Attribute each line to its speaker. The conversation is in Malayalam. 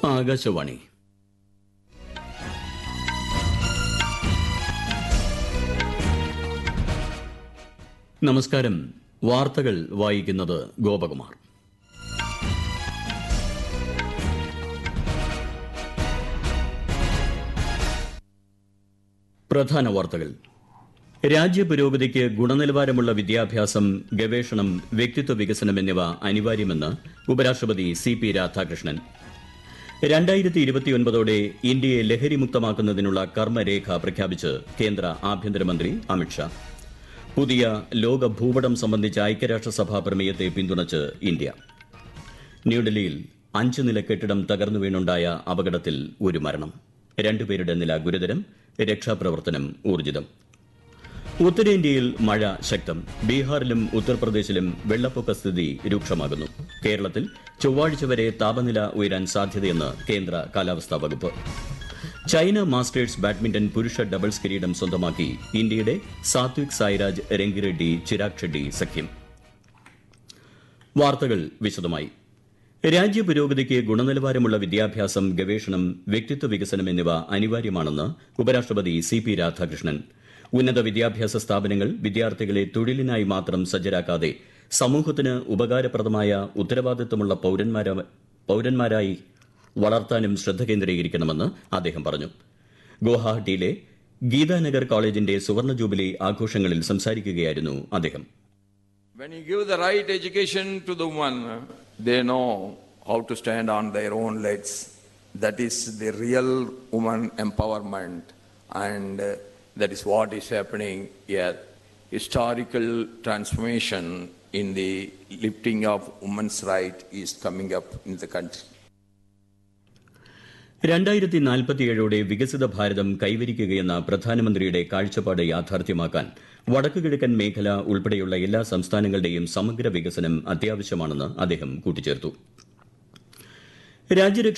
Speaker 1: ആകാശവാണി നമസ്കാരം വാർത്തകൾ വായിക്കുന്നത് ഗോപകുമാർ പ്രധാന വാർത്തകൾ രാജ്യപുരോഗതിക്ക് ഗുണനിലവാരമുള്ള വിദ്യാഭ്യാസം ഗവേഷണം വ്യക്തിത്വ വികസനം എന്നിവ അനിവാര്യമെന്ന് ഉപരാഷ്ട്രപതി സി പി രാധാകൃഷ്ണൻ രണ്ടായിരത്തി ഇരുപത്തിയൊൻപതോടെ ഇന്ത്യയെ ലഹരിമുക്തമാക്കുന്നതിനുള്ള കർമ്മരേഖ പ്രഖ്യാപിച്ച് കേന്ദ്ര ആഭ്യന്തരമന്ത്രി അമിത്ഷാ പുതിയ ലോക ഭൂപടം സംബന്ധിച്ച ഐക്യരാഷ്ട്രസഭാ പ്രമേയത്തെ പിന്തുണച്ച് ഇന്ത്യ ന്യൂഡൽഹിയിൽ അഞ്ച് നില കെട്ടിടം തകർന്നു വീണുണ്ടായ അപകടത്തിൽ ഒരു മരണം രണ്ടുപേരുടെ നില ഗുരുതരം രക്ഷാപ്രവർത്തനം ഊർജിതം ഉത്തരേന്ത്യയിൽ മഴ ശക്തം ബീഹാറിലും ഉത്തർപ്രദേശിലും വെള്ളപ്പൊക്ക സ്ഥിതി രൂക്ഷമാകുന്നു കേരളത്തിൽ ചൊവ്വാഴ്ച വരെ താപനില ഉയരാൻ സാധ്യതയെന്ന് കേന്ദ്ര കാലാവസ്ഥാ വകുപ്പ് ചൈന മാസ്റ്റേഴ്സ് ബാഡ്മിന്റൺ പുരുഷ ഡബിൾസ് കിരീടം സ്വന്തമാക്കി ഇന്ത്യയുടെ സാത്വിക് സായിരാജ് രംഗിറെഡ്ഡി ചിരാഗ് ഷെഡ്ഡി സഖ്യം വാർത്തകൾ വിശദമായി രാജ്യപുരോഗതിക്ക് ഗുണനിലവാരമുള്ള വിദ്യാഭ്യാസം ഗവേഷണം വ്യക്തിത്വ വികസനം എന്നിവ അനിവാര്യമാണെന്ന് ഉപരാഷ്ട്രപതി സി പി രാധാകൃഷ്ണൻ ഉന്നത വിദ്യാഭ്യാസ സ്ഥാപനങ്ങൾ വിദ്യാർത്ഥികളെ തൊഴിലിനായി മാത്രം സജ്ജരാക്കാതെ സമൂഹത്തിന് ഉപകാരപ്രദമായ ഉത്തരവാദിത്തമുള്ള പൌരന്മാരായി വളർത്താനും ശ്രദ്ധ കേന്ദ്രീകരിക്കണമെന്ന് അദ്ദേഹം പറഞ്ഞു ഗുവാഹട്ടിയിലെ ഗീതാനഗർ കോളേജിന്റെ സുവർണ ജൂബിലി ആഘോഷങ്ങളിൽ സംസാരിക്കുകയായിരുന്നു അദ്ദേഹം
Speaker 2: When you give the right education to the woman, they know how to stand on their own legs. That is the real woman empowerment, and uh, that is what is happening here. Historical transformation in the lifting of women's right is coming up in the country.
Speaker 1: രണ്ടായിരത്തി നാൽപ്പത്തിയേഴോടെ വികസിത ഭാരതം കൈവരിക്കുകയെന്ന പ്രധാനമന്ത്രിയുടെ കാഴ്ചപ്പാട് യാഥാർത്ഥ്യമാക്കാൻ വടക്കുകിഴക്കൻ മേഖല ഉൾപ്പെടെയുള്ള എല്ലാ സംസ്ഥാനങ്ങളുടെയും സമഗ്ര വികസനം അത്യാവശ്യമാണെന്ന് അദ്ദേഹം കൂട്ടിച്ചേർത്തു രാജ്യരക്ഷാ